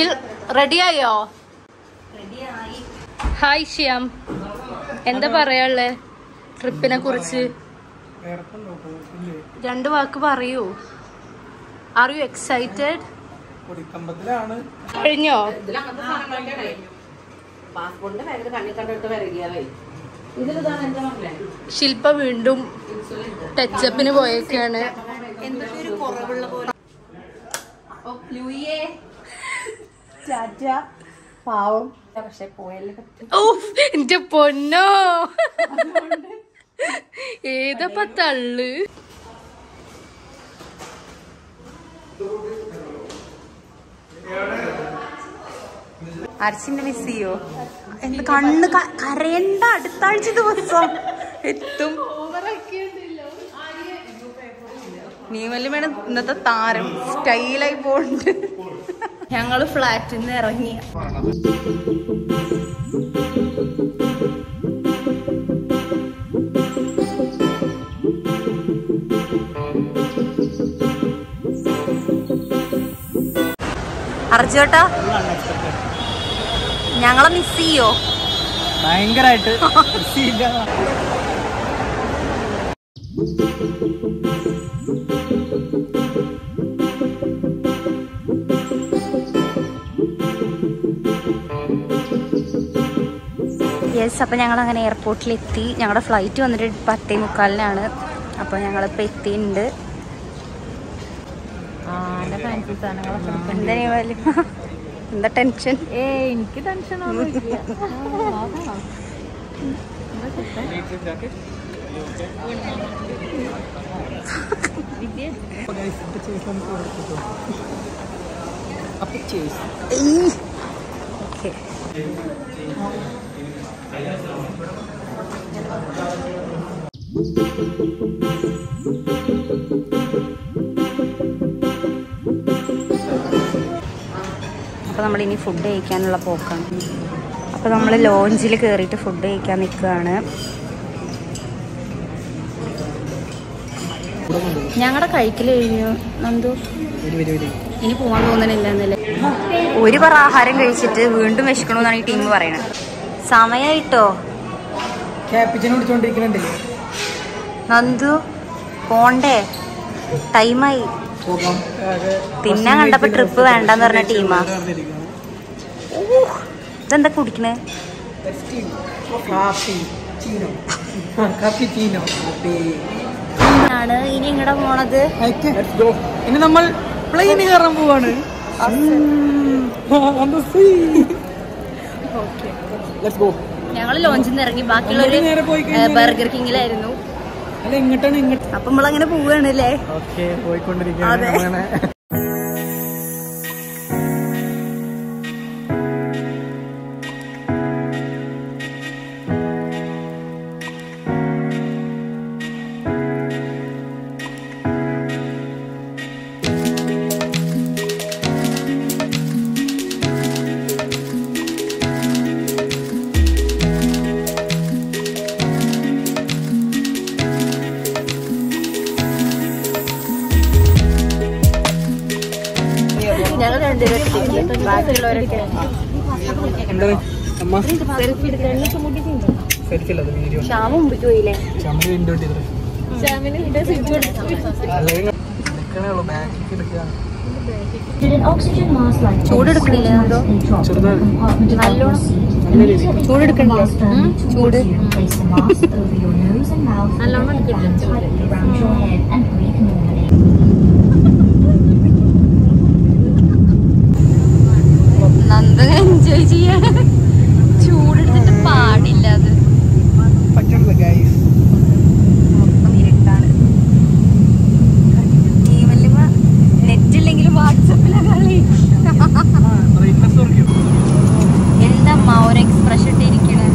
നിഖിൽ റെഡിയായോ ഹായ് ശ്യാം എന്താ പറയാനുള്ളേ ട്രിപ്പിനെ കുറിച്ച് രണ്ട് വാക്ക് പറയൂ ആർ യു എക്സൈറ്റഡ് കൊടിക്കമ്പത്തിലാണ് കഴിഞ്ഞോ പാസ്പോർട്ടിന്റെ കാര്യത്തിൽ കണ്ണിൽ കണ്ടിട്ട് വരികയായി ഇതിലിതാണ് എന്റെ മക്കളെ ശില്പ വീണ്ടും ടച്ചപ്പിന് പോയേക്കാണ് ടാറ്റ പാവം പക്ഷെ പോയല്ലേ പറ്റും ഓഫ് എന്റെ പൊന്നോ ഏതപ്പ തള്ളു അർച്ചിന്റെ മിസ് ചെയ്യോ എന്ത് കണ്ണ് ക- കരയണ്ട അടുത്ത ആഴ്ച ദിവസം എത്തും നീമല്ലി മേഡം ഇന്നത്തെ താരം സ്റ്റൈലായി പോണ്ട് ഞങ്ങള് ഫ്ലാറ്റിൽ നിന്ന് ഇറങ്ങി അർജുട്ടാ ഞങ്ങളെ മിസ് ചെയ്യോ ഭയങ്കരായിട്ട് ഇല്ല യെസ് അപ്പോൾ ഞങ്ങൾ അങ്ങനെ എയർപോർട്ടിലെത്തി ഞങ്ങളുടെ ഫ്ലൈറ്റ് വന്നിട്ട് പത്തേ മുക്കാലിനാണ് അപ്പോൾ ഞങ്ങളിപ്പോൾ എത്തിയിട്ടുണ്ട് എന്താ നീ എന്താ ടെൻഷൻ ഏ എനിക്ക് ടെൻഷൻ അപ്പൊ ചേസ് ഓക്കെ അപ്പോൾ നമ്മളിനി ഫുഡ് കഴിക്കാനുള്ള പോക്കാണ് അപ്പോൾ നമ്മൾ ലോഞ്ചിൽ കയറിയിട്ട് ഫുഡ് കഴിക്കാൻ നിൽക്കുകയാണ് ഞങ്ങളുടെ കഴിക്കൽ കഴിഞ്ഞു നന്ദു വരി വരി വരി ഇനി പോകാൻ തോന്നണില്ല എന്നല്ലേ ഒരു പറ ആഹാരം കഴിച്ചിട്ട് വീണ്ടും വിശക്കണമെന്നാണ് ഈ ടീം പറയണത് സമയായിട്ടോ ക്യാപ്പിച്ചിനെ വിളിച്ചോണ്ടിരിക്കുന്നുണ്ട് നന്ദു പോണ്ടേ ടൈമായി പോകാം തിന്നാൻ കണ്ടപ്പോ ട്രിപ്പ് വേണ്ടെന്ന് പറഞ്ഞ ടീമാ ഇതെന്താ കുടിക്കണേ കാപ്പി ചീനോ കാപ്പി ചീനോ ആണ് ഇനി ഇങ്ങടെ പോണത് ഇനി നമ്മൾ പ്ലെയിന് കയറാൻ പോവാണ് ലെറ്റ്സ് ഗോ ഞങ്ങൾ ലോഞ്ചിൽ നിന്ന് ഇറങ്ങി ബാക്കിയുള്ളവര് നേരെ പോയി കഴിഞ്ഞാല് ബർഗർ കിങ്ങിലായിരുന്നു അല്ല ഇങ്ങോട്ടാണ് ഇങ്ങോട്ട് അപ്പൊ നമ്മളങ്ങനെ പോവുകയാണല്ലേ ഓക്കെ പോയിക്കൊണ്ടിരിക്കുകയാണ് അതെ. നമ്മളങ്ങനെ. ഞങ്ങൾ രണ്ടുപേരും ബാക്കിയുള്ളവരൊക്കെ എന്താണ് അമ്മ സെൽഫി അല്ല വീഡിയോ ക്ഷാമ മുമ്പിക്ക് പോയില്ലേ ചമ്മി വീണ്ടും നിൽക്കണേ ഉള്ളൂ ബാക്കിൽ എടുക്കുക Did an oxygen mask like ചൂടെടുക്കണില്ലേ എന്തോ ചെറുതാണ് നല്ലോണം നല്ല രീതിയിൽ ചൂടെടുക്കണില്ലേ ചൂട് Place the mask over your nose and mouth and band tightly around your head and breathe normally. നന്ദ എൻജോയ് ചെയ്യാണ് ചൂടെടുത്തിട്ട് പാടില്ല അത് പറ്റണല്ലോ ഗൈസ് മൊത്തം ഇരുട്ടാണ് ഈ വല്യമ്മ നെറ്റ് ഇല്ലെങ്കിലും വാട്സപ്പിലാണ് കളി ബ്രൈറ്റ്നസ് കുറയ്ക്കും എന്താ അമ്മ ഒരു എക്സ്പ്രഷൻ ഇട്ടിരിക്കണേ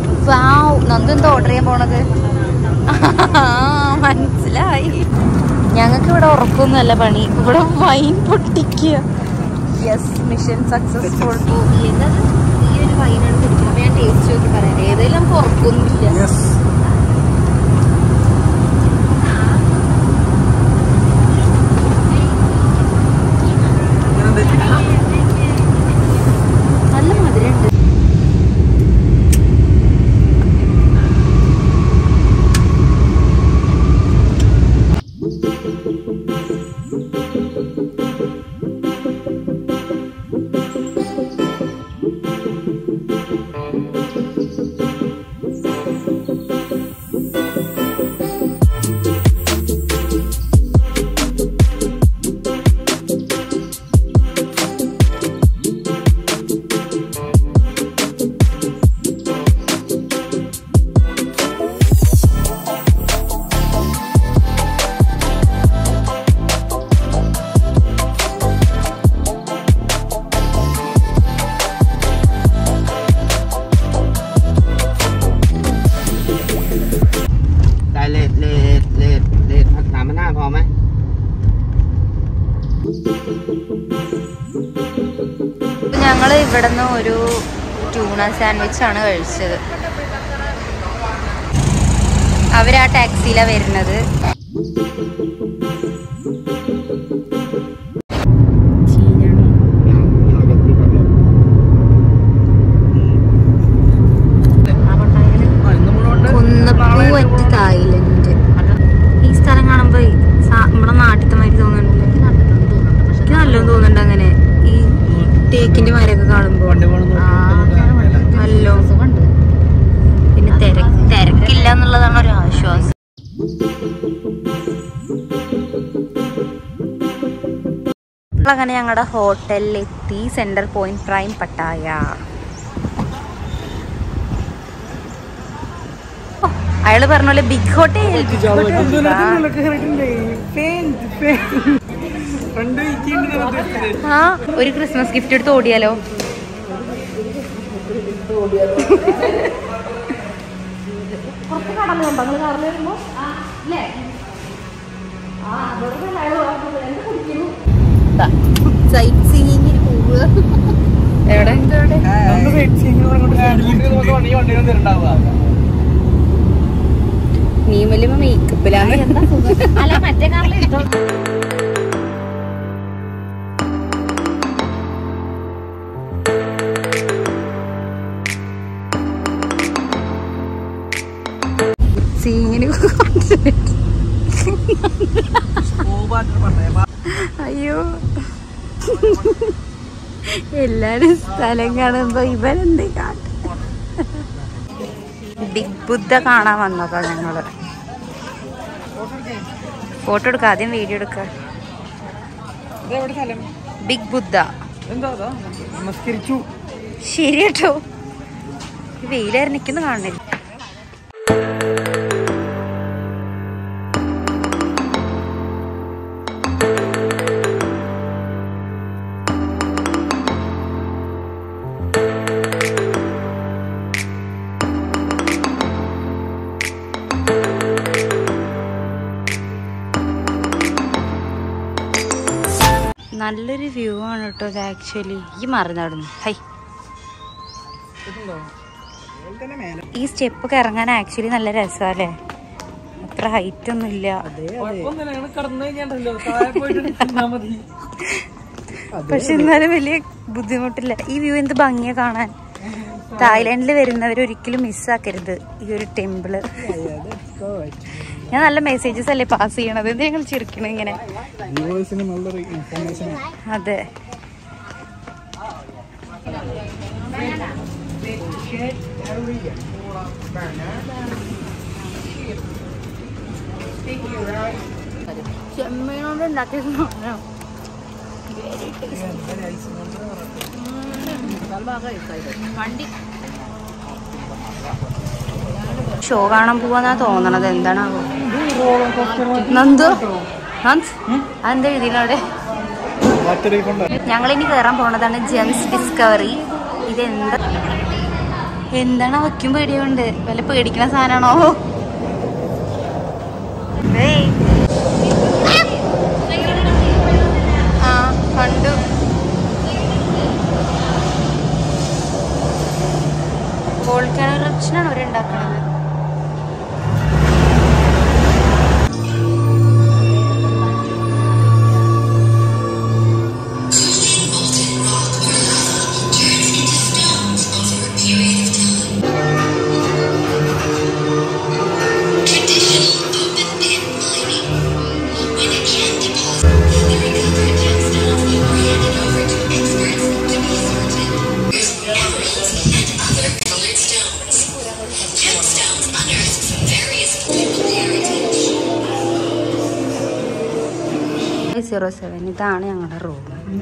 നന്ദു എന്താ ഓർഡർ ചെയ്യാൻ പോണത് ആ, മനസ്സിലായി ഞങ്ങൾക്ക് ഇവിടെ ഉറക്കൊന്നുമല്ല പണി ഇവിടെ വൈൻ പൊട്ടിക്കുക യെസ് മിഷൻ സക്സസ്ഫുൾ എന്നത് ഈ ഒരു വൈനാണ് കുടിക്കുന്നത് അപ്പൊ ഞാൻ ടേസ്റ്റ് നോക്കി പറയാം ഏതായാലും നമുക്ക് ഉറക്കൊന്നുമില്ല യെസ് നല്ല മധുരമുണ്ട് ได้เลดเลดเลดเลดผักสามหน้าพอไหม ഞങ്ങൾ ഇവിടുന്ന് ഒരു ട്യൂണ സാൻഡ്വിച്ച് ആണ് കഴിച്ചത് അവരാ ടാക്സിയിലാണ് വരുന്നത് കുന്നപ്പൂ അറ്റ് തായ്ലൻഡ് ഈ സ്ഥലം കാണുമ്പോ ഈ സാ- നമ്മുടെ നാട്ടിലത്തെ മാതിരി തോന്നുന്നുണ്ട് എനിക്ക് നല്ലോണം തോന്നുന്നുണ്ട് അങ്ങനെ ഈ തേക്കിന്റെ മരമൊക്കെ കാണുമ്പോ വണ്ടി പോകണം നല്ലോ പിന്നെ തിരക്ക് തിരക്കില്ല എന്നുള്ളതാണ് ഒരു ആശ്വാസം അങ്ങനെ ഞങ്ങളുടെ ഹോട്ടലിൽ എത്തി സെന്റർ പോയിന്റ് പ്രൈം പട്ടായ ഓ, അയാള് പറഞ്ഞ പോലെ ബിഗ് ഹോട്ടൽ ബിഗ് ഹോട്ടൽ ആ ഒരു ക്രിസ്മസ് ഗിഫ്റ്റ് എടുത്ത് ഓടിയാലോ സൈറ്റ് സീയിങ്ങിന് പോവുക എവിടെ നീ വലിയ മേക്കപ്പിലാണ് അല്ല മറ്റേ കാറിൽ ഇട്ടോ സീയിങ്ങിന് അയ്യോ എല്ലാരും സ്ഥലം കാണുമ്പോ ഇവരെന്ത് കാട്ടും ബിഗ് ബുദ്ധ കാണാൻ വന്നതാ ഞങ്ങള് ഫോട്ടോ എടുക്ക ആദ്യം വീഡിയോ എടുക്ക ബിഗ് ബുദ്ധ എന്താ അതാ? നമസ്കരിച്ചു ശരി കേട്ടോ വെയിലായിരുന്നിക്കുന്നു കാണുന്നില്ല നല്ലൊരു വ്യൂ ആണ് കേട്ടോ ഇത് ആക്ച്വലി ഈ മാറി നടന്നു ഹൈ ഈ സ്റ്റെപ്പ് ഒക്കെ ഇറങ്ങാൻ ആക്ച്വലി നല്ല രസമല്ലേ അത്ര ഹൈറ്റ് ഒന്നും ഇല്ല കുഴപ്പമൊന്നുമില്ല ഞങ്ങൾ കടന്നു കഴിഞ്ഞാണ്ടല്ലോ താഴെ പോയിട്ട് നിന്നാ മതി പക്ഷെ എന്നാലും വലിയ ബുദ്ധിമുട്ടില്ല ഈ വ്യൂ എന്ത് ഭംഗിയാ കാണാൻ തായ്ലാന്റിൽ വരുന്നവർ ഒരിക്കലും മിസ്സാക്കരുത് ഈ ഒരു ടെമ്പിള് ഞാൻ നല്ല മെസ്സേജസ് അല്ലേ പാസ് ചെയ്യണത് എന്ത് ഞങ്ങൾ ചിരിക്കണത് ഇങ്ങനെ വ്യൂവേഴ്സിന് നല്ലൊരു ഇൻഫർമേഷൻ അതെ ചെമ്മീനോണ്ട് ഉണ്ടാക്കിയ ഷോ കാണാൻ പോവാന്നാ തോന്നണത് എന്താണാവോ നന്ദു നന്ദ് അതെന്താ എഴുതിയില്ലേ ഞങ്ങൾ ഇനി കയറാൻ പോണതാണ് ജെംസ് ഡിസ്കവറി ഇതെന്താ എന്താണ് വയ്ക്കും പേടിയുണ്ട് വല്ല പേടിക്കണ സാധനമാണോ ഏയ് സീറോ സെവൻ ഇതാണ് ഞങ്ങളുടെ റൂം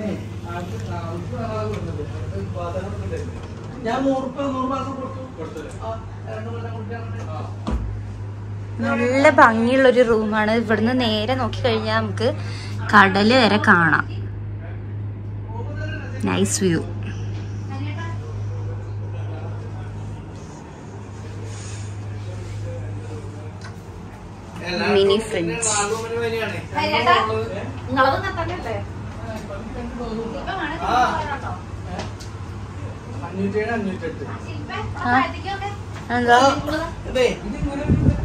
ഞാൻ നൂറ് രൂപ നൂറ് മാസം കൊടുത്തു ആ, രണ്ട് കൊല്ലം കൊടുക്കാൻ നല്ല ഭംഗിയുള്ളൊരു റൂമാണ് ഇവിടുന്ന് നേരെ നോക്കി കഴിഞ്ഞാൽ നമുക്ക് കടല് വരെ കാണാം നൈസ് വ്യൂ മിനി ഫ്രിഡ്ജ് അഞ്ഞൂറ്റേഴ് അഞ്ഞൂറ്റെട്ട് എന്താ അതെ